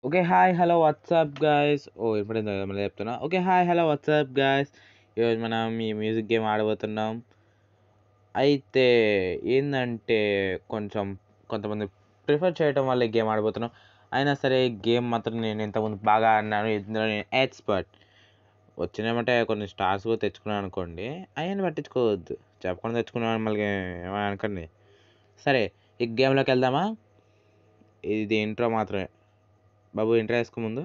Okay hi hello what's up guys ఓ ఇప్పుడేందో మళ్ళీ చెప్తున్నా okay hi hello what's up guys ఈరోజు మనం ఈ మ్యూజిక్ గేమ్ ఆడబోతున్నాం అయితే ఏంటంటే కొంచెం కొంతమంది ప్రిఫర్ చేయడం వల్ల ఈ గేమ్ ఆడబోతున్నాం అయినా సరే ఈ గేమ్ మాత్రం నేను ఇంతకుముందు బాగా ఆడినాను ఇందులో నేను ఎక్స్పర్ట్ వచ్చినామంటే కొన్ని స్టార్స్ కూడా తెచ్చుకున్నాను అనుకోండి అవన్నీ పట్టించుకోవద్దు చెప్పకుండా తెచ్చుకున్నాను మళ్ళీ ఏమైనా అనుకోండి సరే ఈ గేమ్లోకి వెళ్దామా ఇది ఇంట్రో మాత్రమే బాబు ఇంట్రో వేసుకో ముందు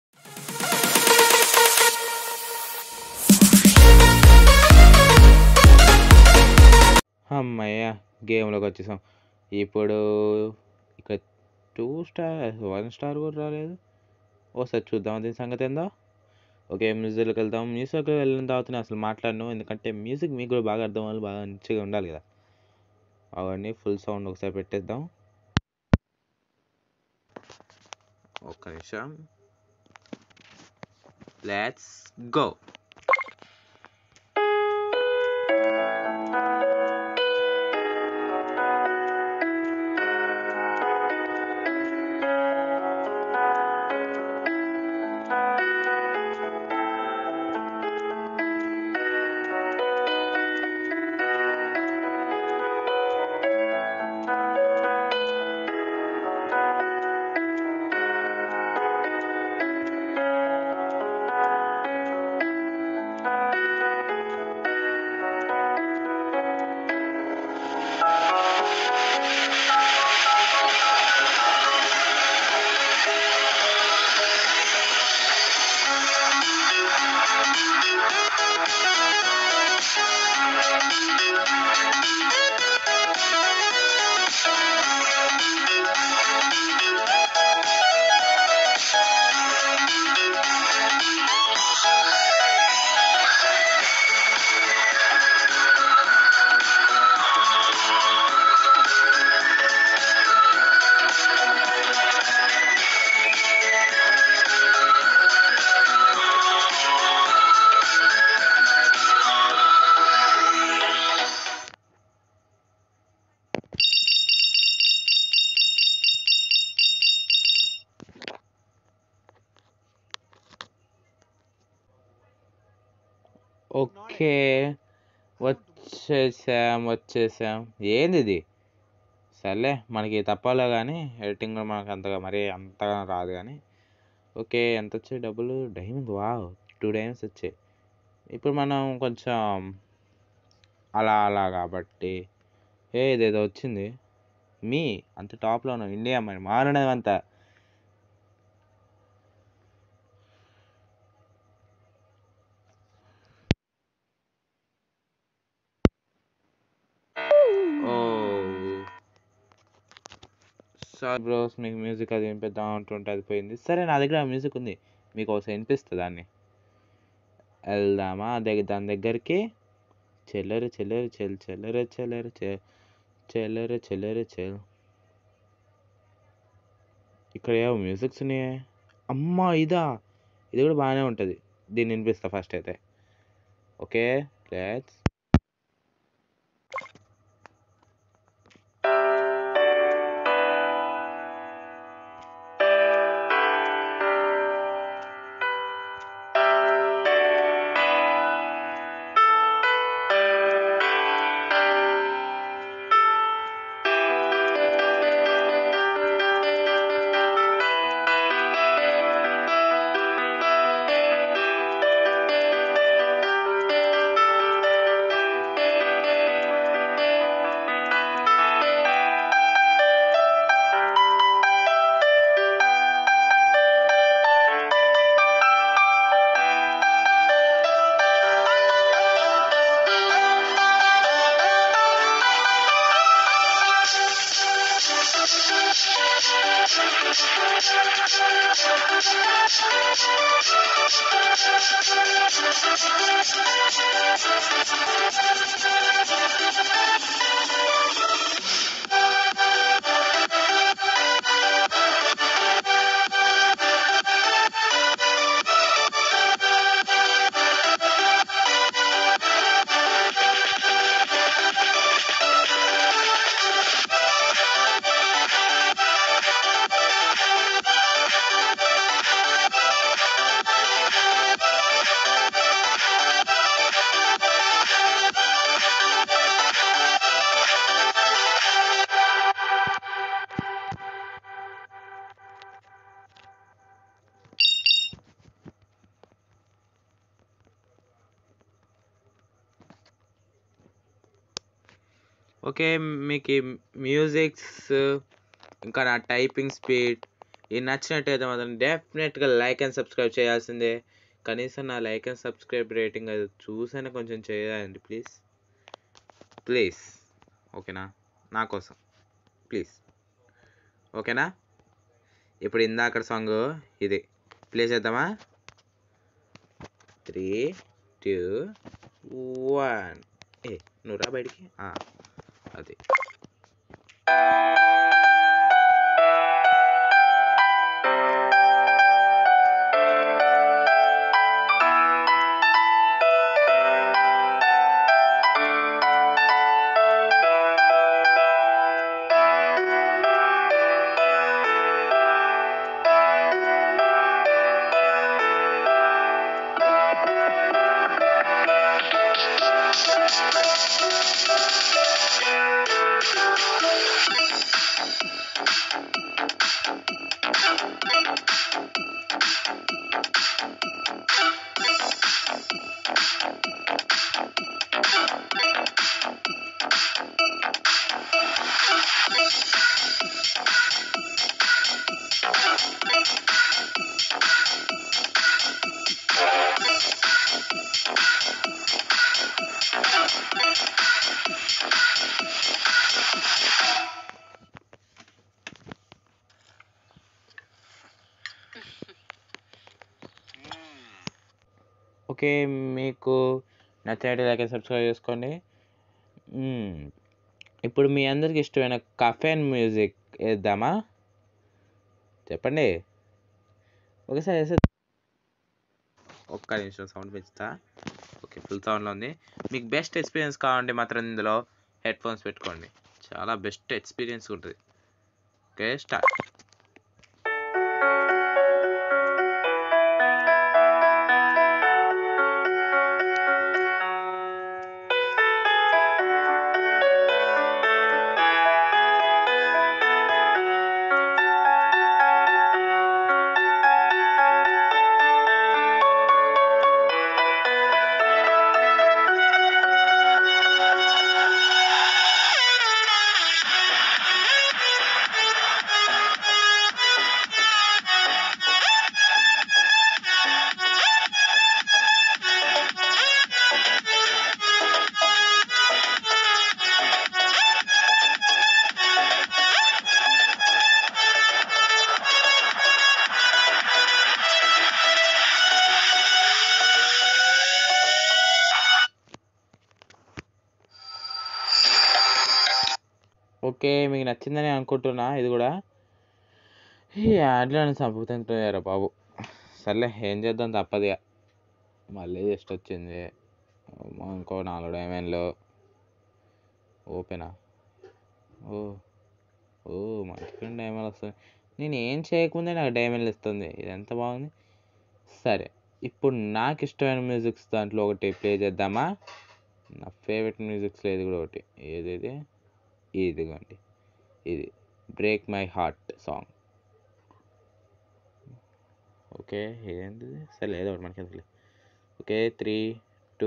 అమ్మయ్య గేమ్లోకి వచ్చేసాం ఇప్పుడు ఇక్కడ టూ స్టార్ వన్ స్టార్ కూడా రాలేదు ఒకసారి చూద్దాం దీని సంగతి ఏందో ఓకే మ్యూజిక్లోకి వెళ్దాం మ్యూజిక్లోకి వెళ్ళిన తర్వాత నేను అసలు మాట్లాడను ఎందుకంటే మ్యూజిక్ మీకు కూడా బాగా అర్థం అవ్వాలి బాగా మంచిగా ఉండాలి కదా అవన్నీ ఫుల్ సౌండ్ ఒకసారి పెట్టేద్దాం ఒక్క నిమిషం లెట్స్ గో ఓకే వచ్చేసాం వచ్చేసాం ఏంది ఇది సర్లే మనకి తప్పాలో కానీ ఎడిటింగ్ మనకు అంతగా మరీ అంతగా రాదు కానీ ఓకే ఎంత వచ్చాయి డబ్బులు డైమండ్ వావ్ టూ డైమండ్స్ వచ్చాయి ఇప్పుడు మనం కొంచెం అలా అలా కాబట్టి ఏ ఇదేదో వచ్చింది మీ అంత టాప్లో ఉన్నాం ఇండియా మరి మారడం అంతా ఓ సారీ బ్రోస్ మీకు మ్యూజిక్ అది వినిపిద్దాం అంటుంటే అది పోయింది సరే నా దగ్గర మ్యూజిక్ ఉంది మీకు ఒకసారి వినిపిస్తుంది దాన్ని వెళ్దామా దగ్గర దాని దగ్గరికి చెల్లరు చెల్లరు చెల్ చెల్లరు చెల్లరు చెల్లరు చెల్లరు చెల్ ఇక్కడ ఏవో మ్యూజిక్స్ ఉన్నాయి అమ్మా ఇదా ఇది కూడా బాగానే ఉంటుంది దీన్ని వినిపిస్తా ఫస్ట్ అయితే ఓకే లెట్స్ Thank ఓకే మీకు ఈ మ్యూజిక్స్ ఇంకా నా టైపింగ్ స్పీడ్ ఇది నచ్చినట్టయితే మాత్రం డెఫినెట్గా లైక్ అండ్ సబ్స్క్రైబ్ చేయాల్సిందే కనీసం నా లైక్ అండ్ సబ్స్క్రైబ్ రేటింగ్ అది చూసైనా కొంచెం చేయాలండి ప్లీజ్ ప్లీజ్ ఓకేనా నా కోసం ప్లీజ్ ఓకేనా ఇప్పుడు ఇందాక సాంగ్ ఇది ప్లే చేద్దామా త్రీ టూ వన్ ఏ నువ్వు రా బయటికి ఆ, అది ఓకే మీకు నచ్చినట్టు లైక్ సబ్స్క్రైబ్ చేసుకోండి మ్మ్. ఇప్పుడు మీ అందరికి ఇష్టమైన కఫెన్ మ్యూజిక్ వేద్దామా చెప్పండి ఒకసారి వేసే ఒక్క నిమిషం సౌండ్ పెంచుతా ఓకే ఫుల్ సౌండ్లో ఉంది మీకు బెస్ట్ ఎక్స్పీరియన్స్ కావాలంటే మాత్రం ఇందులో హెడ్ ఫోన్స్ పెట్టుకోండి చాలా బెస్ట్ ఎక్స్పీరియన్స్ ఉంటుంది ఓకే స్టార్ట్ ఓకే మీకు నచ్చిందని అనుకుంటున్నా ఇది కూడా ఈ యాడ్లో చంపుతుంటారా బాబు సర్లే ఏం చేద్దాం తప్పదు ఇక మళ్ళీ జస్ట్ వచ్చింది అమ్మో, ఇంకో నాలుగు డైమండ్లు ఓపెనా ఓ ఓ మంచిగా డైమండ్ వస్తుంది నేను ఏం చేయకముందే నాకు డైమండ్లు ఇస్తుంది ఇది ఎంత బాగుంది సరే ఇప్పుడు నాకు ఇష్టమైన మ్యూజిక్స్ దాంట్లో ఒకటి ప్లే చేద్దామా నా ఫేవరెట్ మ్యూజిక్స్లో ఇది కూడా ఒకటి ఏది ఇది ఇదిగోండి ఇది break my heart song okay ఏంటిది సరే ఏదో ఒకటి మనకి ఎందుకులే okay three two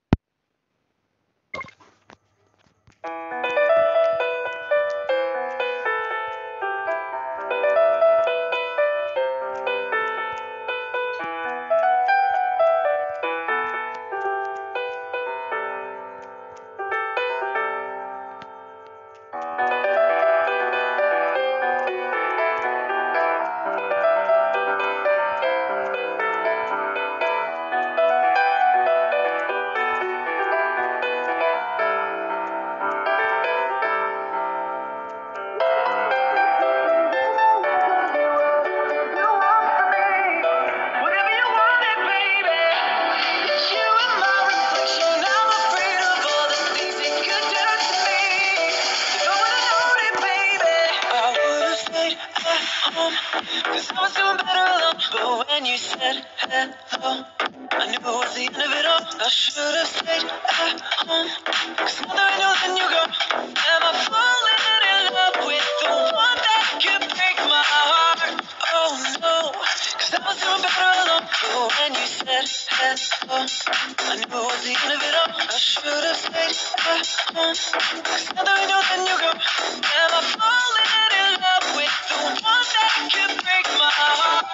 Whatever you wanted, baby. It's you and my reflection. I'm afraid of all the things it could do to me. If I would've known it, baby, I would've stayed at home. 'Cause I was doing better alone. But when you said hello, I knew it was the end of it all. I should've stayed at home. 'Cause now that I know, then you go. Am I falling in love with the one that could break my heart? Oh no, 'cause I was doing better alone. So when you said hello, I knew it was the end of it all. I should have stayed at home. Cause now that we know, then you go. Am I falling in love with the one that could break my heart?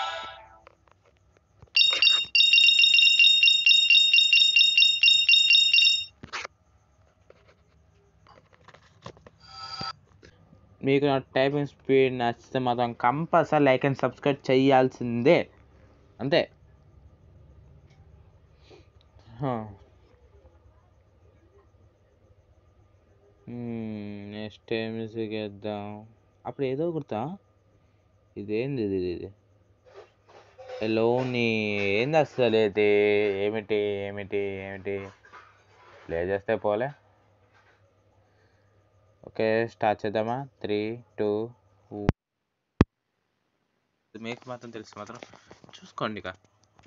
మీకు నా typing speed నచ్చితే మాత్రం compulsory like and subscribe చేయాల్సిందే అంతే next ఏ music వేద్దాం అప్పుడు ఏదో గుర్తా ఇదేంది ఇది ఇది లోని ఏంది అసలు ఇది ఏమిటి ఏమిటి ఏమిటి ప్లే చేస్తే పోలే ఓకే స్టార్ట్ చేద్దామా త్రీ టూ మీకు మాత్రం తెలుసు మాత్రం చూసుకోండి ఇక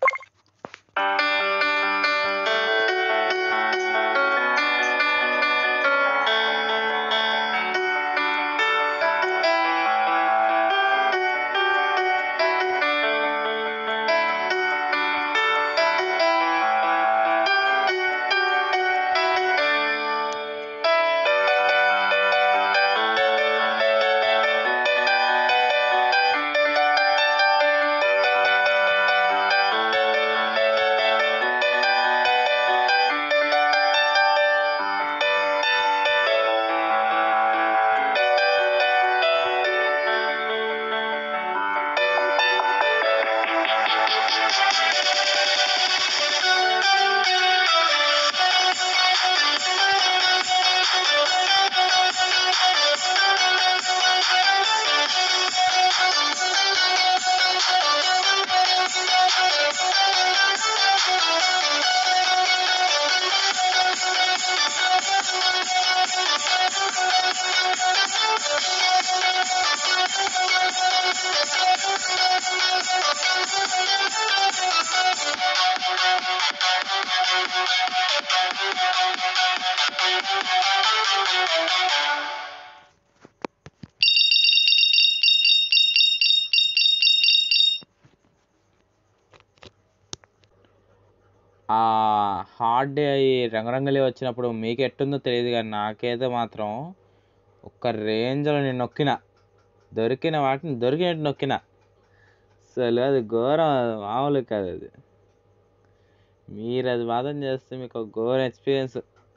ఆ హార్డ్ డే ఈ రంగరంగలి వచ్చినప్పుడు మీకు ఎట్టుందో తెలియదు కానీ నాకైతే మాత్రం ఒక్క రేంజ్లో నేను నొక్కిన దొరికిన వాటిని దొరికినట్టు నొక్కిన అసలు అది ఘోరం మామూలు కాదు అది మీరు అది వాదన చేస్తే మీకు ఒక ఘోరం ఎక్స్పీరియన్స్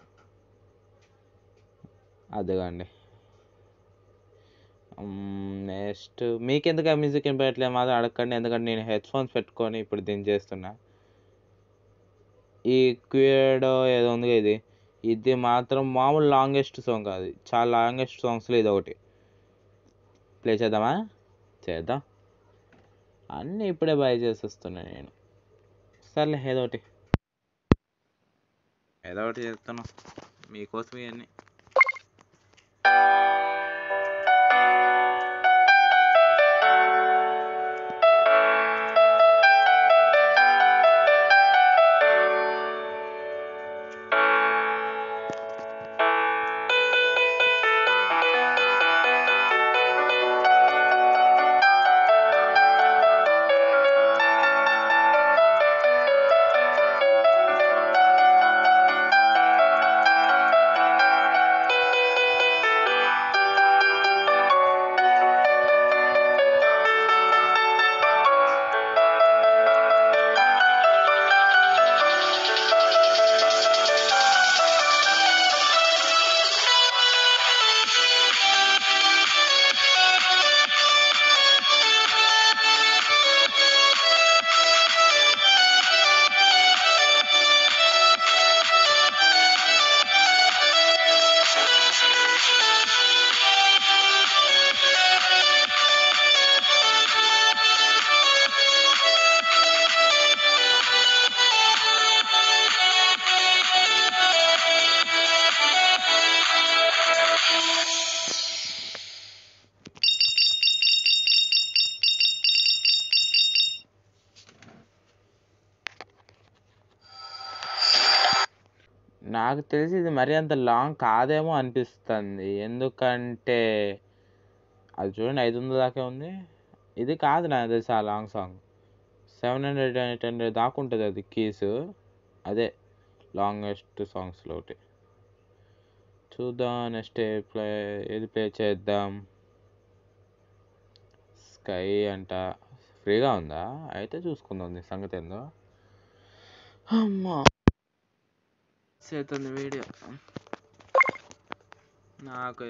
అదిగోండి నెక్స్ట్ మీకు ఎందుకు ఆ మ్యూజిక్ వినిపించట్లేదు మాత్రం అడగండి ఎందుకంటే నేను హెడ్ ఫోన్స్ పెట్టుకొని ఇప్పుడు దీన్ని చేస్తున్నా ఈ క్యూడో ఏదో ఉంది ఇది ఇది మాత్రం మామూలు లాంగెస్ట్ సాంగ్ కాదు చాలా లాంగెస్ట్ సాంగ్స్లో ఇది ఒకటి ప్లే చేద్దామా చేద్దాం అన్నీ ఇప్పుడే బై చేసేస్తున్నా నేను సర్లే ఏదో ఒకటి ఏదో ఒకటి చేస్తాను మీకోసం ఇవన్నీ నాకు తెలిసి ఇది మరీ అంత లాంగ్ కాదేమో అనిపిస్తుంది ఎందుకంటే అది చూడండి ఐదు వందల దాకా ఉంది ఇది కాదు నాకు తెలిసి ఆ long song seven hundred eight hundred దాకా ఉంటుంది అది కీస్ అదే లాంగెస్ట్ సాంగ్స్లో ఒకటి చూద్దాం నెక్స్ట్ ప్లే ఏది ప్లే చేద్దాం స్కై అంట ఫ్రీగా ఉందా అయితే చూసుకుందాం నీ సంగతి ఏందో అమ్మా చేతుంది వీడియో నాకు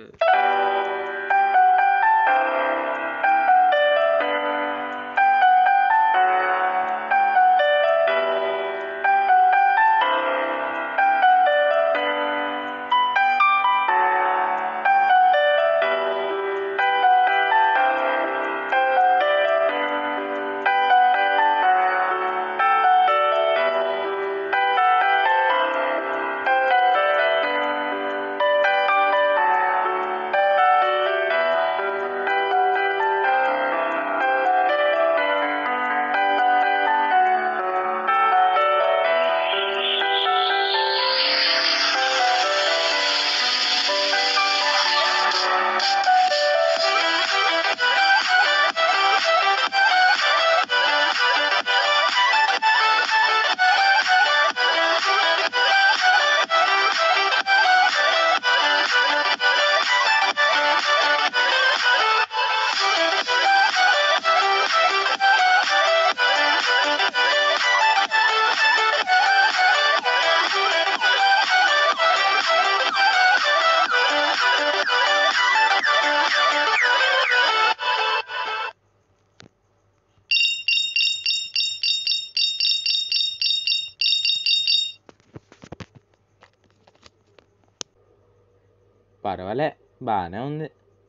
పర్వాలే బాగానే ఉంది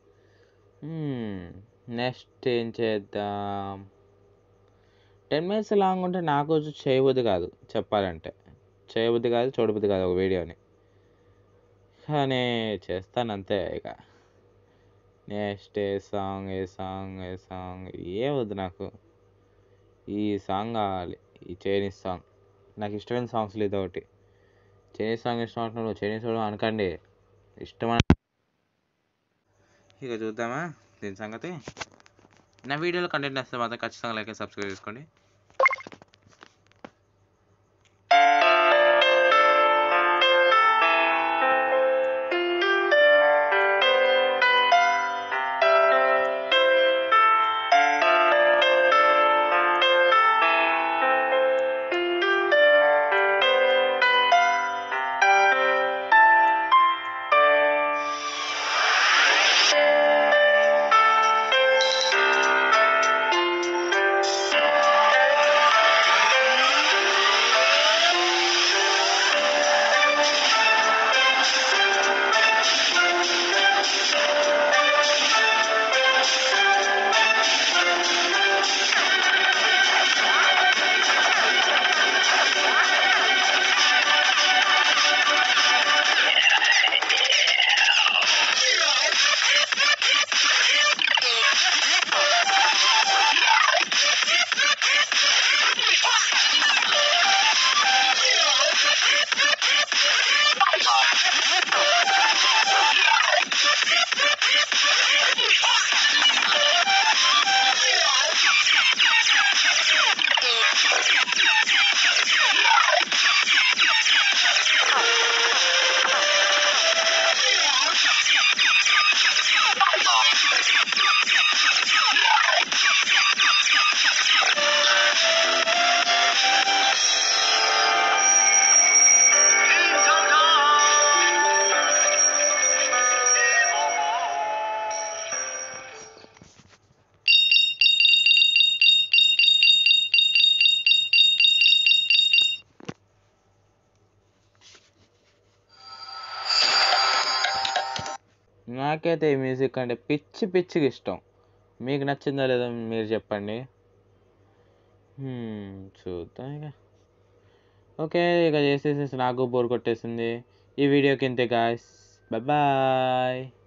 నెక్స్ట్ ఏం చేద్దాం టెన్ మినిట్స్ లాంగ్ ఉంటే నాకు వచ్చి చేయబుద్ధి కాదు చెప్పాలంటే చేయబుద్ధి కాదు చూడబుద్ధి కాదు ఒక వీడియోని కానీ చేస్తాను అంతే ఇక నెక్స్ట్ ఏ సాంగ్ ఏ సాంగ్ ఏ సాంగ్ ఏ వద్దు నాకు ఈ సాంగ్ కావాలి ఈ చైనీస్ సాంగ్ నాకు ఇష్టమైన సాంగ్స్ లేదు ఒకటి చైనీస్ సాంగ్ ఇష్టం అంటున్నాడు చైనీస్ వాడు అనకండి ఇష్టమైన ఇక చూద్దామా దీని సంగతి నా వీడియోలో కంటెంట్ వస్తే మాత్రం ఖచ్చితంగా లైక్ సబ్స్క్రైబ్ చేసుకోండి నాకైతే ఈ మ్యూజిక్ అంటే పిచ్చి పిచ్చిగా ఇష్టం మీకు నచ్చిందో లేదో మీరు చెప్పండి హ్మ్, చూద్దాం ఇక ఓకే ఇక చేసేసేసి నాకు బోర్ కొట్టేసింది ఈ వీడియోకి ఇంతే గాయస్ బాయ్